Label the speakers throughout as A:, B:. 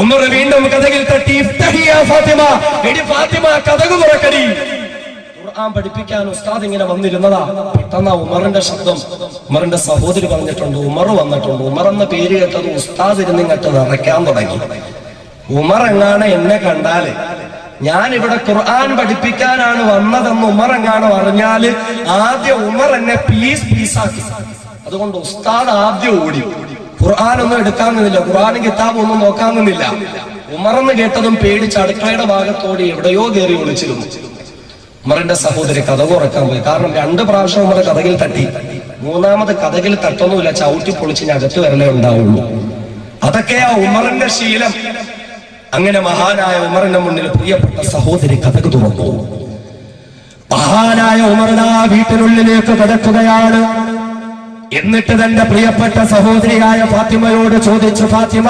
A: ഉമർ വീണ്ടും കഥകിൽ തട്ടി "ഇഫ്തഹി യാ ഫാത്തിമ എടി ഫാത്തിമ കഥകു തുറക്കടി ഖുർആൻ പഠിപ്പിക്കാൻ ഉസ്താദ് ഇങ്ങനെ വന്നിരുന്നതാ പെട്ടെന്ന് ഉമറിന്റെ ശബ്ദം ഉമറിന്റെ സഹോദരി പറഞ്ഞിട്ടുണ്ട് ഉമർ വന്നിട്ടുണ്ട് ഉമർ എന്ന പേര് കേട്ടത് ഉസ്താദ് ഇരുന്നിങ്ങട്ട് നിറയ്ക്കാൻ തുടങ്ങി ഉമർ എങ്ങാണ് എന്നെ കണ്ടാല് ഞാൻ ഇവിടെ ഖുർആൻ പഠിപ്പിക്കാനാണ് വന്നതെന്ന് ഉമർ എങ്ങാണ് പറഞ്ഞാല് ആദ്യം ഉമർ എന്നെ പീസ് പീസാക്കി അതുകൊണ്ട് ഉസ്താദ് ആദ്യം ഓടി ഖുർആൻ ഒന്നും എടുക്കാൻ നിന്നില്ല ഖുർആനും കിതാബും ഒന്നും നോക്കാൻ നിന്നില്ല ഉമറെന്ന് കേട്ടതും പേടിച്ച് അടുക്കളയുടെ ഭാഗത്തോടി എവിടെയോ കയറി ഒളിച്ചിരുന്നു ഉമറിന്റെ സഹോദരി കഥ ഉറക്കാൻ പോയി കാരണം രണ്ട് പ്രാവശ്യം ഉമർ കഥകിൽ തട്ടി മൂന്നാമത് കഥകിൽ തട്ടൊന്നുമില്ല ചവിട്ടി പൊളിച്ച് ഞാൻ അകത്ത് വരലേ ഉണ്ടാവുള്ളൂ അതൊക്കെയാ ഉമറിന്റെ ശീലം അങ്ങനെ മഹാനായ ഉമറിന്റെ മുന്നിൽ പ്രിയപ്പെട്ട സഹോദരി കഥക് തുറന്നു മഹാനായ ഉമറിനാ വീട്ടിനുള്ളിലേക്ക് കടക്കുകയാണ് എന്നിട്ട് തന്റെ പ്രിയപ്പെട്ട സഹോദരിയായ ഫാത്തിമയോട് ചോദിച്ചു ഫാത്തിമ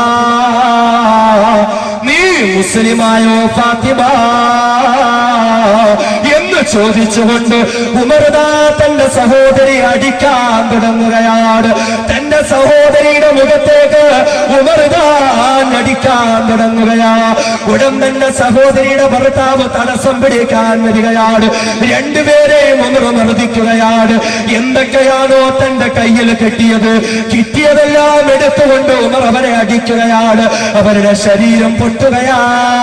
A: നീ മുസ്ലിമായോ ഫാത്തിമ എന്ന് ചോദിച്ചുകൊണ്ട് ഉമർദാ തന്റെ സഹോദരി അടിക്കാൻ തുടങ്ങുകയാണ് തന്റെ സഹോദരിയുടെ മുഖത്തേക്ക് ഉമർദാൻ അടിക്കാൻ തുടങ്ങുകയാ ഉടൻ തന്റെ സഹോദരിയുടെ ഭർത്താവ് തടസ്സം പിടിക്കാൻ വരികയാണ് രണ്ടുപേരെയും ഉമർ മർദ്ദിക്കുകയാണ് എന്തൊക്കെയാണോ തന്റെ കയ്യിൽ കിട്ടിയത് കിട്ടിയതെല്ലാം എടുത്തുകൊണ്ട് ഉമർ അവരെ അടിക്കുകയാണ് അവരുടെ ശരീരം പൊട്ടുകയാ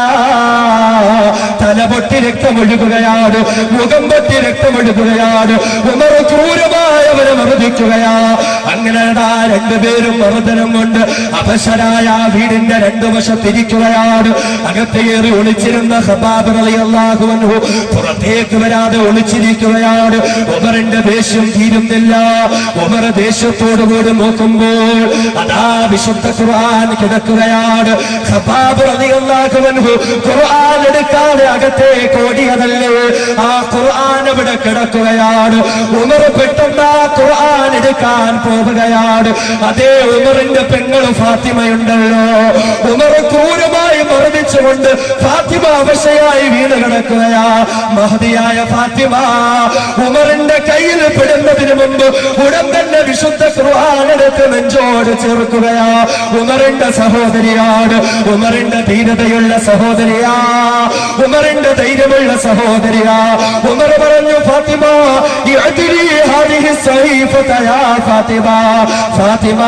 A: തല പൊട്ടി രക്തമൊഴുകുകയാണ് മുഖം പൊട്ടി രക്തമൊഴുകുകയാണ് ഉമർ ക്രൂരമായി അവരെ മർദ്ദിക്കുകയാ അങ്ങനെ ദാ രണ്ടുപേരും മർദ്ദനം കൊണ്ട് അവശരായ ആ വീടിന്റെ രണ്ടു വശത്തിരിക്കുകയാണ് അകത്തേറി ഒളിച്ചിരുന്ന ഹബാബ് റളിയല്ലാഹു അൻഹു പുറത്തേക്ക് വരാതെ ഒളിച്ചിരിക്കുകയാണ് ഉമറിന്റെ ദേഷ്യം തീരുന്നില്ല ഉമർ ദേഷ്യത്തോടു കൂടി നോക്കുമ്പോൾ അതാ വിശുദ്ധ ഖുർആൻ കിടക്കുകയാണ് ഹബാബ് റളിയല്ലാഹു അൻഹു ഖുർആൻ എടുക്കാതെ അകത്തേക്ക് ഓടിയതല്ലേ ആ ഖുർആൻ ഇവിടെ കിടക്കുകയാണ് ഉമർ പെട്ടെന്ന് ആ ഖുർആൻ എടുക്കാൻ പോവുകയാണ് അതേ ഉമറിന്റെ പെങ്ങൾ ഫാത്തിമയുണ്ടല്ലോ ഉമർ ക്രൂരമായി മർദ്ദിച്ചുകൊണ്ട് ഫാത്തിമ അവശയായി വീണ് കിടക്കുകയാ മഹതിയായ ഫാത്തിമ ഉമറിന്റെ കയ്യിൽ പെടുന്നതിന് മുമ്പ് ഉടൻ തന്നെ വിശുദ്ധ ഖുർആാനെടുത്ത് നെഞ്ചോട് ചേർക്കുകയാ ഉമറിന്റെ സഹോദരിയാണ് ഉമറിന്റെ ധീരതയുള്ള സഹോദരിയാ ഉമറിന്റെ ധൈര്യമുള്ള സഹോദരിയാ ഉമർ പറഞ്ഞു ഫാത്തിമ ഇഅ്തിലി ഹാദിഹി സഹീഫത യാ ഫാത്തിമ ഫാത്തിമ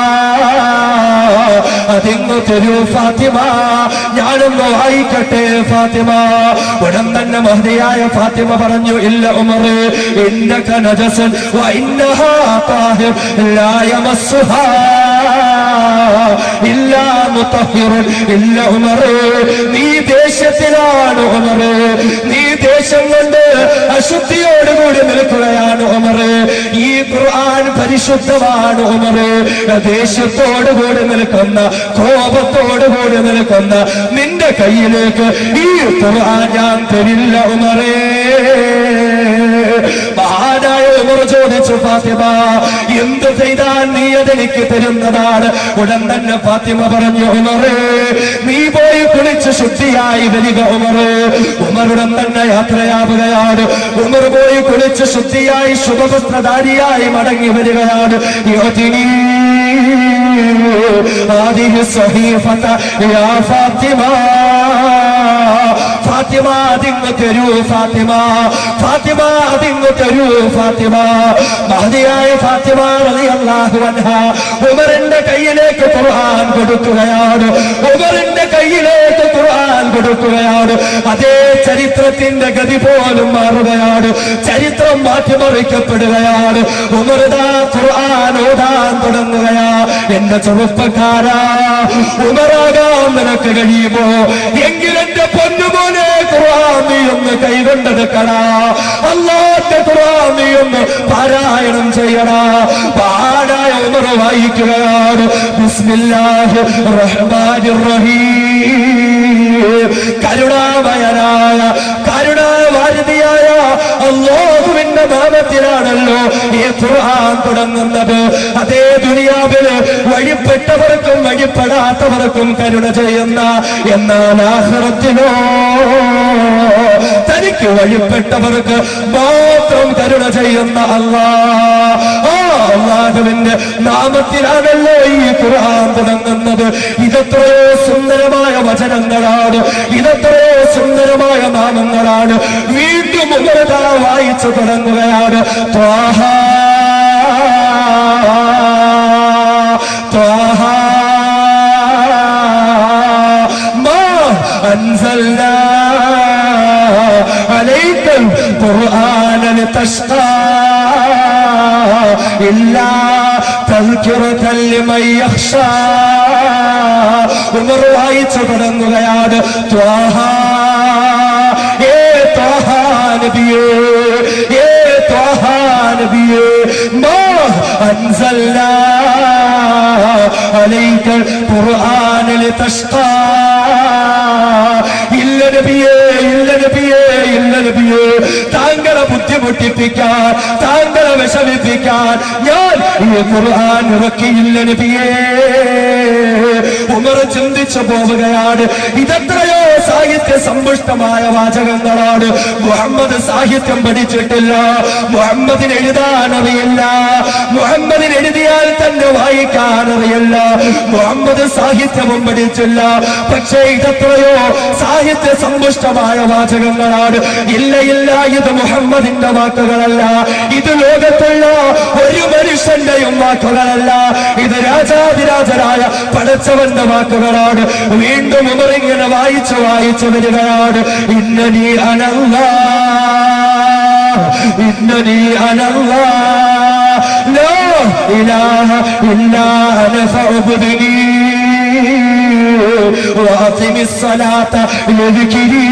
A: അതിങ്ങു തരൂ ഫാത്തിമ ഞാനൊന്ന് വായിക്കട്ടെ ഫാത്തിമ ഉടൻ തന്നെ മഹതിയായ ഫാത്തിമ പറഞ്ഞു ഇല്ല ഉമർ ഇന്നക നജസൻ വ ഇന്നഹാ താഹിർ ലാ യമസ്സുഹാ ഇല്ലാ മുത്തഹിറുൻ ഇല്ല ഉമർ നീ ദേശത്തിലാണ് ഉമർ നീ ദേശം കൊണ്ട് അശുദ്ധിയോടുകൂടി നിൽക്കുകയാണ് ഉമർ ഈ ഖുർആൻ പരിശുദ്ധമാണ് ഉമർ ദേശത്തോടുകൂടി നിൽക്കുന്ന കോപത്തോടുകൂടി നിൽക്കുന്ന നിന്റെ കയ്യിലേക്ക് ഈ ഖുർആൻ ഞാൻ തരില്ല ഉമറേ മഹാനായ ഉമർ ചോദിച്ചു ഫാത്തിമ എന്ത് ചെയ്താൽ നീ അതെനിക്ക് തരുന്നതാണ് ഉടൻ തന്നെ ഫാത്തിമ പറഞ്ഞു ഉമറേ നീ പോയി കുളിച്ച് ശുദ്ധിയായി വരിക ഉമറ് ഉമറുടൻ തന്നെ യാത്രയാവുകയാണ് ഉമർ പോയി കുളിച്ച് ശുദ്ധിയായി ശുഭവസ്ത്രധാരിയായി മടങ്ങി വരികയാണ് യോജിനി هذه الصحيفة يا فاطمة ഫാത്തിമ അതിങ്ങ് തരൂ ഫാത്തിമ ഫാത്തിമ അതിങ്ങ് തരൂ ഫാത്തിമ മഹതിയായ ഫാത്തിമ റളിയല്ലാഹു അൻഹ ഉമറിന്റെ കയ്യിലേക്ക് ഖുർആൻ കൊടുക്കുകയാണ് ഉമറിന്റെ കയ്യിലേക്ക് ഖുർആൻ കൊടുക്കുകയാണ് അതേ ചരിത്രത്തിന്റെ ഗതി പോലും മാറുകയാണ് ചരിത്രം മാറ്റിമറിക്കപ്പെടുകയാണ് ഉമർദാ ഖുർആൻ ഓടാൻ തുടങ്ങുകയാ എന്റെ ചെറുപ്പക്കാരാ ഉമറാകാൻ നിനക്ക് കഴിയുമോ എങ്കിലെന്റെ പൊന്നുമോനെ ഖുർആൻ നീ ഒന്ന് കൈകൊണ്ടെടുക്കടാ അല്ലാത്ത ഖുർആൻ നീ ഒന്ന് പാരായണം ചെയ്യടാ പാടായ ഉമർ വായിക്കുകയാണ് ബിസ്മില്ലാഹി റഹ്മാനിർ റഹീം കരുണാമയനായ കരുണാവാരിതിയായ അല്ലാഹുവിന്റെ നാമത്തിലാണല്ലോ ഈ ഖുർആൻ തുടങ്ങുന്നത് അതേ ദുനിയാവില് വഴിപ്പെട്ടവർക്കും വഴിപ്പെടാത്തവർക്കും കരുണ ചെയ്യുന്ന എന്നാൽ ആഹ്റത്തിനോ തനിക്ക് വഴിപ്പെട്ടവർക്ക് മാത്രം കരുണ ചെയ്യുന്ന അല്ലാ ആ അള്ളാഹുവിന്റെ നാമത്തിലാണല്ലോ ഈ ഖുർആൻ തുടങ്ങുന്നത് ഇതെത്രയോ സുന്ദരമായ വചനങ്ങളാണ് ഇതെത്രയോ സുന്ദരമായ നാമങ്ങളാണ് വീണ്ടും ഉമരത വായിച്ചു തുടങ്ങുകയാണ് ത്വാഹ ത്വാഹ ما أنزلنا عليك القرآن لتشقى إلا تذكرة لمن يخشى ഉമർ വായിച്ചു തുടങ്ങുകയാണ് ത്വാഹ ഏ ത്വാഹ നബിയേ ഏ ത്വാഹ നബിയേ മാ അൻസൽനാ عليك القرآن لتشقى ഇല്ല നബിയേ ഇല്ല നബിയേ ഇല്ല നബിയേ താങ്കളെ ബുദ്ധിമുട്ടിപ്പിക്കാൻ താങ്കളെ വിഷമിപ്പിക്കാൻ ഞാൻ ഈ ഖുർആൻ ഇറക്കിയില്ല നബിയേ ഉമർ ചിന്തിച്ചു പോവുകയാണ് ഇതെത്രയോ സാഹിത്യ സമ്പുഷ്ടമായ വാചകങ്ങളാണ് മുഹമ്മദ് സാഹിത്യം പഠിച്ചിട്ടില്ല മുഹമ്മദിന് എഴുതാൻ അറിയില്ല മുഹമ്മദിന് എഴുതിയാൽ തന്നെ വായിക്കാൻ അറിയില്ല മുഹമ്മദ് സാഹിത്യവും പഠിച്ചില്ല പക്ഷേ ഇതെത്രയോ സാഹിത്യ സമ്പുഷ്ടമായ വാചകങ്ങളാണ് ഇല്ല ഇല്ല ഇത് മുഹമ്മദിന്റെ വാക്കുകളല്ല ഇത് ലോകത്തുള്ള ഒരു മനുഷ്യന്റെയും വാക്കുകളല്ല ഇത് രാജാതിരാജരായ പടച്ചവന്റെ വാക്കുകളാണ് വീണ്ടും ഉമറിങ്ങനെ വായിച്ചു വായിച്ചു വരികയാണ് ഇന്നനി അനല്ല ഇന്നനി അനല്ല لا إله إلا أنا فاعبدني وأقم الصلاة لذكري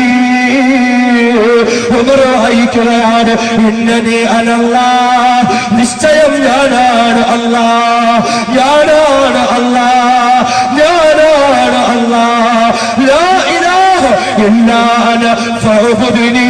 A: ഉമർ വായിക്കുകയാണ് ഇന്നനി അനല്ലാ നിശ്ചയം ഞാനാണ് അല്ലാ ഞാനാണ് അല്ലാ ഞാനാണ് അല്ലാ ലാ ഇലാഹ ഇല്ലാ അന ഫഅബ്ദുനി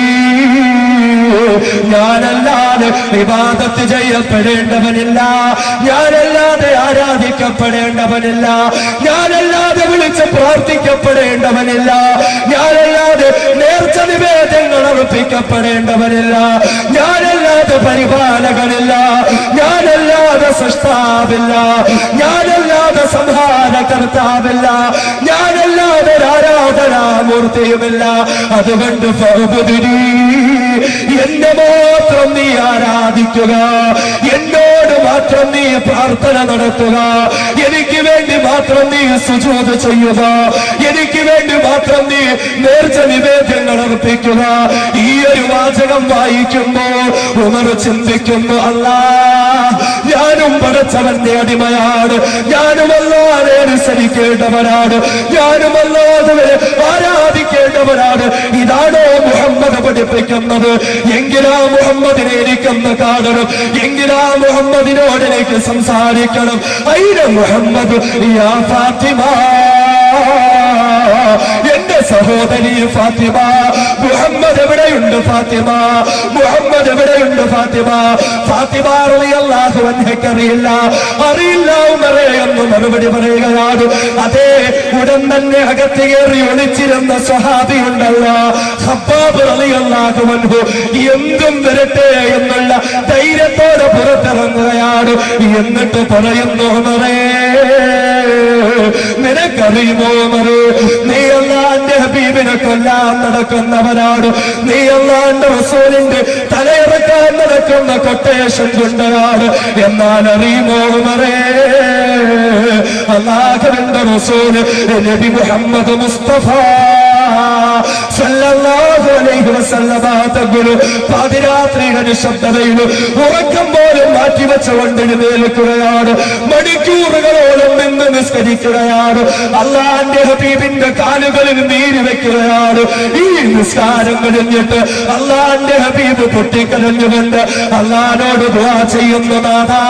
A: ഞാനല്ലാതെ വിവാദത്ത് ചെയ്യപ്പെടേണ്ടവനില്ല ഞാനല്ലാതെ ആരാധിക്കപ്പെടേണ്ടവനില്ല ഞാനല്ലാതെ വിളിച്ച് പ്രാർത്ഥിക്കപ്പെടേണ്ടവനില്ല ഞാനല്ലാതെ നേർച്ച നിവേദങ്ങൾ അർപ്പിക്കപ്പെടേണ്ടവനില്ല ഞാനല്ലാതെ പരിപാലകനില്ല ഞാനല്ലാതെ സൃഷ്ടാവില്ല ഞാനല്ലാതെ സംഹാരകർത്താവില്ല ഞാനല്ലാതെ ഒരു ആരാധനാമൂർത്തിയുമില്ല അതുകൊണ്ട് ഫഅബ്ദുനി എന്നെ മാത്രം നീ ആരാധിക്കുക എന്നോട് മാത്രം നീ പ്രാർത്ഥന നടത്തുക എനിക്ക് വേണ്ടി മാത്രം നീ സുജൂത് ചെയ്യുക എനിക്ക് വേണ്ടി മാത്രം നീ നേർച്ച നിവേദ്യങ്ങൾ അർപ്പിക്കുക ഈ ഒരു വാചകം വായിക്കുമ്പോൾ ഉമർ ചിന്തിക്കുന്നു അല്ലാ ഞാനും പടച്ചവന്റെ അടിമയാണ് ഞാനും അല്ലാതെ അനുസരിക്കേണ്ടവനാണ് ഞാനും അല്ലാതെ ആരാധിക്കേണ്ടവനാണ് ഇതാണോ മുഹമ്മദ് പഠിപ്പിക്കുന്നത് എങ്കിലാ മുഹമ്മദിനെ എനിക്കൊന്ന് കാണണം എങ്കിലാ മുഹമ്മദിനോട് എനിക്ക് സംസാരിക്കണം അയിന മുഹമ്മദ് യാ ഫാത്തിമ എന്റെ സഹോദരി ഫാത്തിമ മുഹമ്മദ് എവിടെയുണ്ട് ഫാത്തിമ മുഹമ്മദ് എവിടെയുണ്ട് ഫാത്തിമ ഫാത്തിമ റളിയല്ലാഹു അൻഹയ്ക്കറിയില്ല അറിയില്ല ഉമറേ എന്ന് മറുപടി പറയുകയാണ് അതേ ഉടൻ തന്നെ അകത്ത് കയറി ഒളിച്ചിരുന്ന സ്വഹാബി ഉണ്ടല്ലോ ഹബ്ബാബ് റളിയല്ലാഹു അൻഹു എന്തും വരട്ടെ എന്നുള്ള ധൈര്യത്തോടെ പുറത്തിറങ്ങുകയാണ് എന്നിട്ട് പറയുന്നു ഉമറേ നിനക്കറിയുമോ ഉമറേ നീ അള്ളാന്റെ ഹബീബിനെ കൊല്ലാൻ നടക്കുന്നവനാണ് നീ അള്ളാന്റെ റസൂലിന്റെ തലയിറക്കാൻ നടക്കുന്ന കൊട്ടേഷൻ കൊണ്ടതാണ് എന്നാൽ അറിയുമോ ഉമറേ അള്ളാഹുവിന്റെ റസൂല് നബി മുഹമ്മദ് മുസ്തഫ സല്ലല്ലാഹു അലൈഹി വസല്ലമ തങ്ങള് പാതിരാത്രിയുടെ നിശബ്ദതയിൽ ഉറക്കം പോലും മാറ്റിവെച്ചുകൊണ്ട് എഴുന്നേൽക്കുകയാണ് മണിക്കൂറുകളോളം നിന്ന് നിസ്കരിക്കുകയാണ് അള്ളാന്റെ ഹബീബിന്റെ കാലുകളിൽ നീര് വെക്കുകയാണ് ഈ നിസ്കാരം കഴിഞ്ഞിട്ട് അള്ളാന്റെ ഹബീബ് പൊട്ടിക്കരഞ്ഞുകൊണ്ട് അള്ളഹാനോട് ദുആ ചെയ്യുന്നു നാഥാ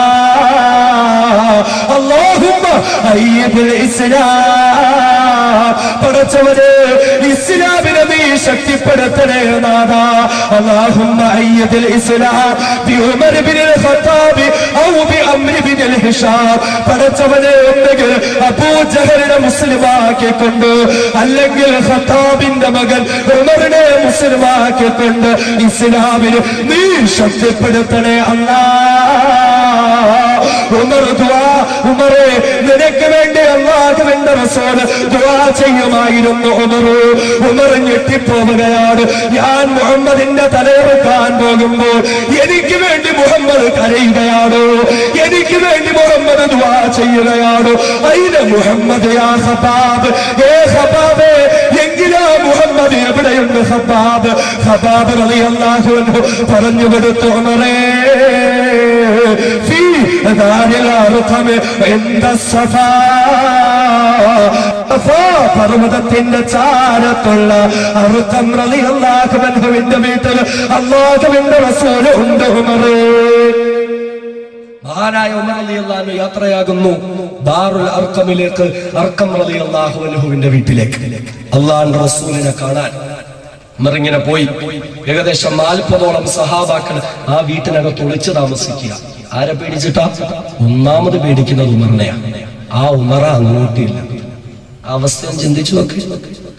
A: അല്ലാഹുമ്മ അയ്യിദുൽ ഇസ്ലാം പടച്ചവരെ ഇസ്ലാമിനെ നീ ശക്തിപ്പെടുത്തണേ നാഥ اللهم أيد الإسلام بعمر بن الخطاب أو بأمر بن الهشام പടച്ചവനെ ഒന്നുകിൽ അബൂജഹലിനെ മുസ്ലിമാക്കിക്കൊണ്ട് അല്ലെങ്കിൽ ഖത്താബിന്റെ മകൻ ഉമറിനെ മുസ്ലിമാക്കിക്കൊണ്ട് ഇസ്ലാമിന് നീ ശക്തിപ്പെടുത്തണേ അല്ലാ ഉമർ ദുആ ഉമറെ നിനക്ക് വേണ്ടി അള്ളാഹുവിന്റെ അള്ളാഹുവിന്റെ റസൂല് ദുആ ചെയ്യുമായിരുന്നു ഉമർ ഉമർ ഞെട്ടിപ്പോവുകയാണ് ഞാൻ മുഹമ്മദിന്റെ തലയെടുക്കാൻ പോകുമ്പോൾ എനിക്ക് വേണ്ടി മുഹമ്മദ് കരയുകയാണോ എനിക്ക് വേണ്ടി മുഹമ്മദ് ദുആ ചെയ്യുകയാണോ അതിന് മുഹമ്മദ് യാ ഹബാബ് ഏ ഹബാബേ എങ്കിലാ മുഹമ്മദ് എവിടെയുണ്ട് ഹബാബ് ഹബാബ് റളിയല്ലാഹു അൻഹു പറഞ്ഞു കൊടുത്തു ഉമറേ في دار الأرقم عند الصفا صفا പർവ്വതത്തിന്റെ ചാരത്തുള്ള അറുക്കം റളിയല്ലാഹുവിന്റെ വീട്ടിൽ അള്ളാഹുവിന്റെ റസൂല് ഉണ്ട് ഉമറേ മഹാനായ ഉമർ റളിയല്ലാഹു യാത്രയാകുന്നു ദാറുൽ അർക്കമിലേക്ക് അർക്കം റളിയല്ലാഹു അൻഹുവിന്റെ വീട്ടിലേക്ക് അള്ളാഹുവിന്റെ റസൂലിനെ കാണാൻ ഉമർ ഇങ്ങനെ പോയി ഏകദേശം നാൽപ്പതോളം സഹാബാക്കൾ ആ വീട്ടിനകത്ത് ഒളിച്ചു താമസിക്കുക ആരെ പേടിച്ചിട്ടാ ഒന്നാമത് പേടിക്കുന്നത് ഉമറിനെയാണ് ആ ഉമറ അങ്ങോട്ടില്ല ആ അവസ്ഥ ഞാൻ ചിന്തിച്ചു നോക്ക്